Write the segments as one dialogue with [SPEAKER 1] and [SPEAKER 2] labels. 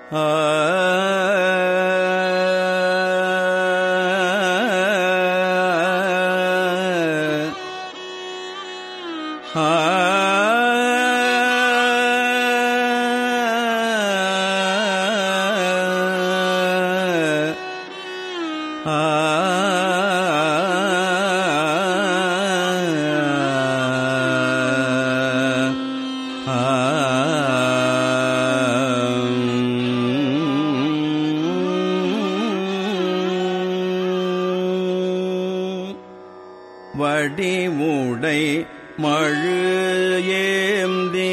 [SPEAKER 1] வடிமுடை மழு ஏந்தி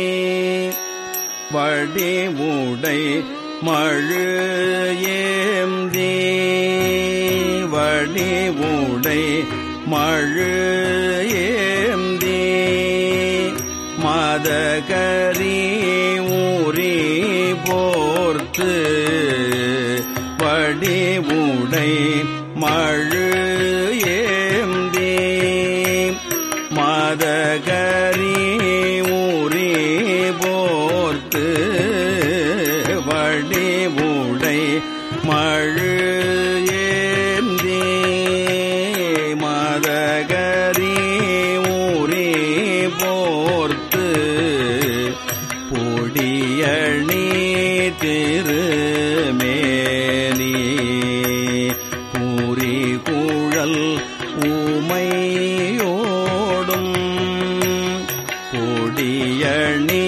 [SPEAKER 1] வடிமுடை மழு ஏந்தி வடிமுடை மழு ஏந்தி மதகரி ஊரி போர்த்து வடிமுடை மழு ஏந்தி மதகரி ஊரி போர்த்து வடிவுடை மழு ஏந்தி மதகரி ஊரி போர்த்து பொடியணி திருமேனி பூரி குழல் ஊமையோடும் பொடியணி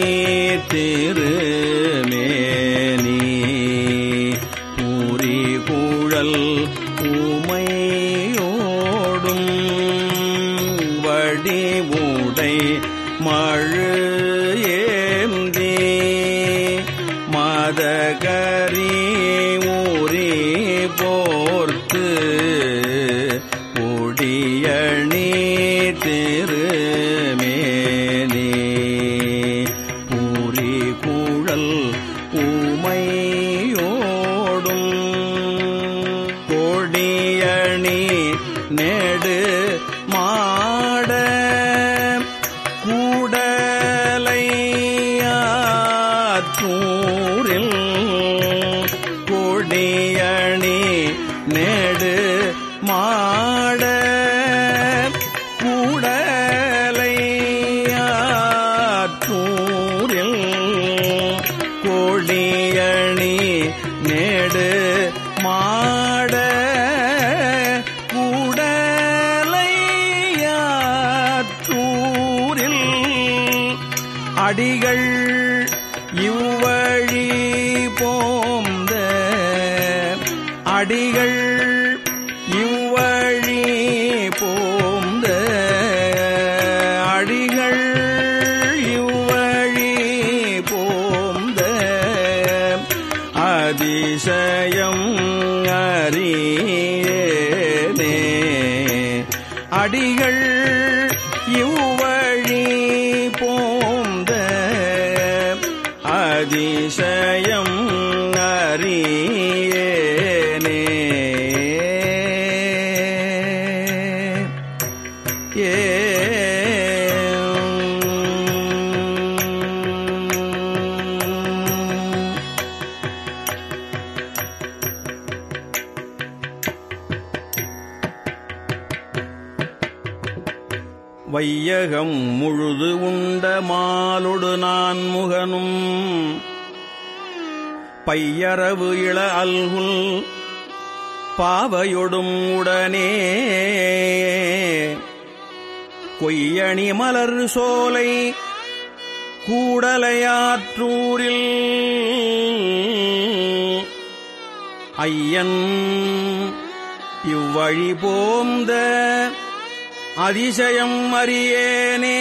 [SPEAKER 1] திருமேனி பூரி குழல் ஊமையோடும் வடிவுடை மழு ஏந்தி மதகரி ஊரி போர்த்து பொடியணி திருமேனி பூரி குழல் ஊமையோடும் கொடியணி நெடு மாட கூடலையாற்றூரில் கொடியணி நெடு மாட கூடலையாற்றூரில் கொடியணி நெடு மாட கூடலையாற்றூரில் அடிகள் இவ்வழி போந்த அடிகள் இவ்வழி போந்த அடிகள் இவ்வழி போந்த அதிசயம் அறியேனே அடிகள் இவ்வழி போந்த அதிசயம் அறியேனே ஏ வையகம் முழுது உண்ட மாலொடு நான் முகனும் பையரவு இள அல்குல் பாவையொடும் உடனே கொய்யணி மலர் சோலை கூடலையாற்றூரில் ஐயன் இவ்வழி போந்த அதிசயம் அறியேனே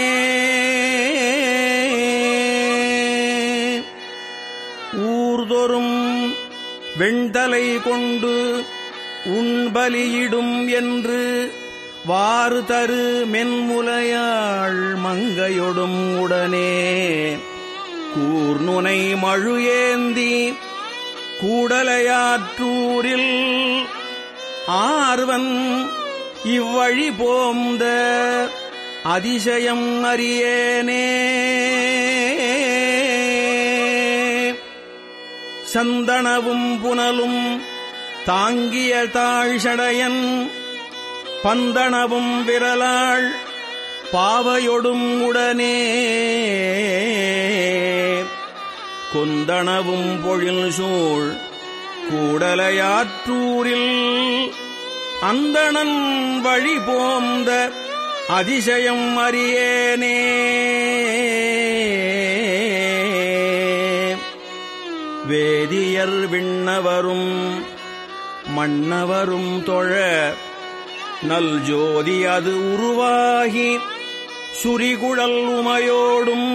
[SPEAKER 1] ஊர்தொறும் வெண்தலை கொண்டு உண்பலியிடும் என்று வாறு தரு மென்முலையாள் மங்கையொடும் உடனே கூர்நுனை மழு ஏந்தி கூடலையாற்றூரில் ஆர்வன் இவ்வழி போந்த அதிசயம் அறியேனே சந்தனவும் புனலும் தாங்கிய தாழ்சடையன் பந்தனவும் விரலாள் பாவையொடும் உடனே கொந்தனவும் பொழில் சூழ் கூடலையாற்றூரில் அந்தணன் வழி போந்த அதிசயம் அறியேனே வேதியர் விண்ணவரும் மன்னவரும் தொழ நல் ஜோதி அது உருவாகி சுரிகுழல் உமையோடும்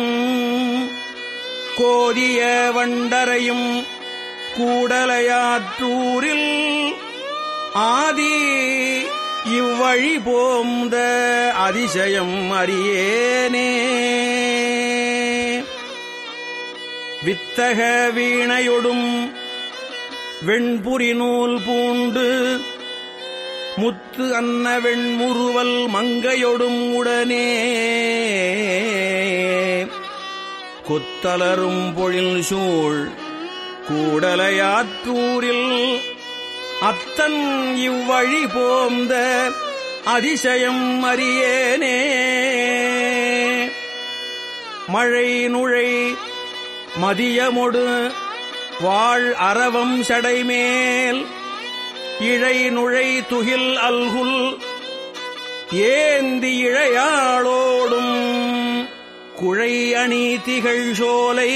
[SPEAKER 1] கோதிய வண்டரையும் கூடலையாற்றூரில் ஆதி இவ்வழி போந்த அதிசயம் அறியேனே வித்தக வீணையொடும் வெண்புரி நூல் பூண்டு முத்து அன்ன வெண்முறுவல் மங்கையொடும் உடனே கொத்தலரும் பொழில் சூழ் கூடலையாற்றூரில் அத்தன் இவ்வழி போந்த அதிசயம் அறியேனே மழை நுழை மதியமொடு வாழ் அரவம் சடைமேல் இழை நுழை துகில் அல்குல் ஏந்தி இழையாளோடும் குழை அணி திகழ் சோலை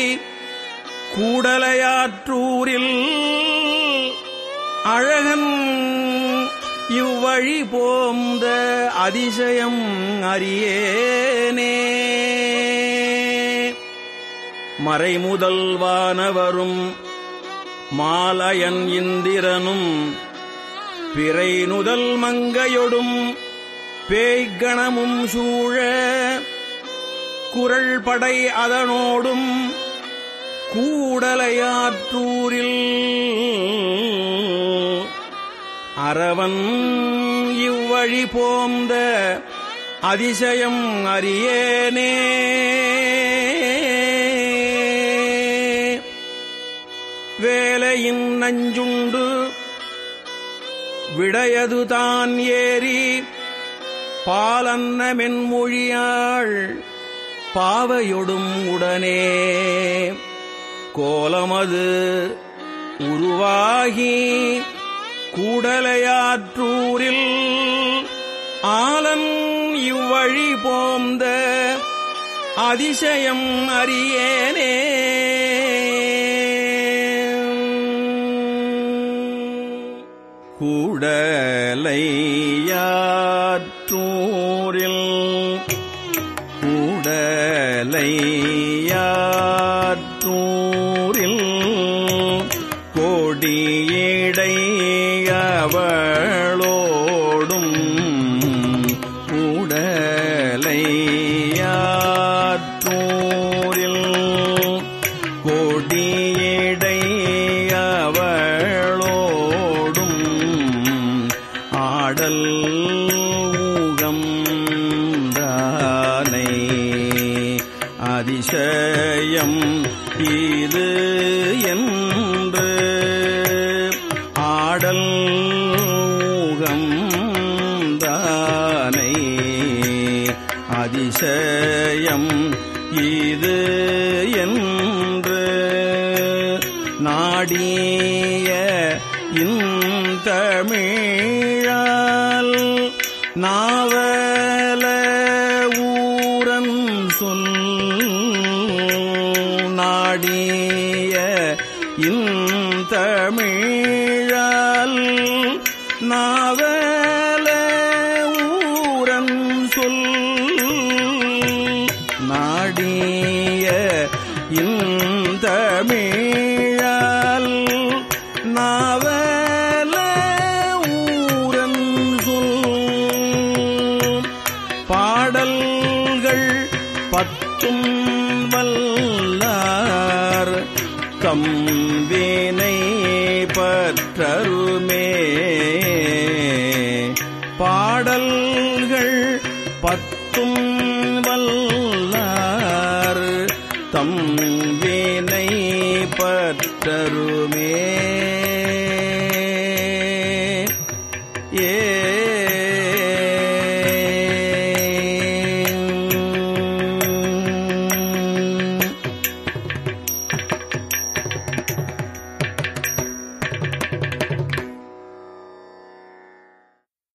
[SPEAKER 1] கூடலையாற்றூரில் அழகன் இவ்வழி போந்த அதிசயம் அறியேனே மறைமுதல்வானவரும் மாலயன் இந்திரனும் பிறை நுதல் மங்கையொடும் பேய்கணமும் சூழ குரல் படை அதனோடும் கூடலையாற்றூரில் அரவன் இவ்வழி போந்த அதிசயம் அறியேனே வேலையின் நஞ்சுண்டு விடையதுதான் ஏறி பாலன்ன மென்மொழியாள் பாவையொடும் உடனே கோலமது உருவாகி கூடலையாற்றூரில் ஆலன் இவ்வழி போந்த அதிசயம் அறியேனே கூடலையாற்றூரில் கூடலையாற்றூரில் கோடியடையவளோடும் கூடலையாற்றூரில் கோடியடையவளோடும் ஆடல் ஊகம் தானை அதிசயம் இது என்று ஆடல் ஊகம் தானை அதிசயம் இது என்று நாடிய இந்தமிழால் நாவல ஊரன் சொல் நாடிய இந்தமிழால் நாவல ஊரன் சொல் நாடிய இந்தமிழால் நாவல ஊரன் சொல் பாடல்கள் பத்தும் வல்லார் கம்பினை பற்றருமே பாடல்கள் பத்தும் வல்லார் தம் வினை பற்றருமே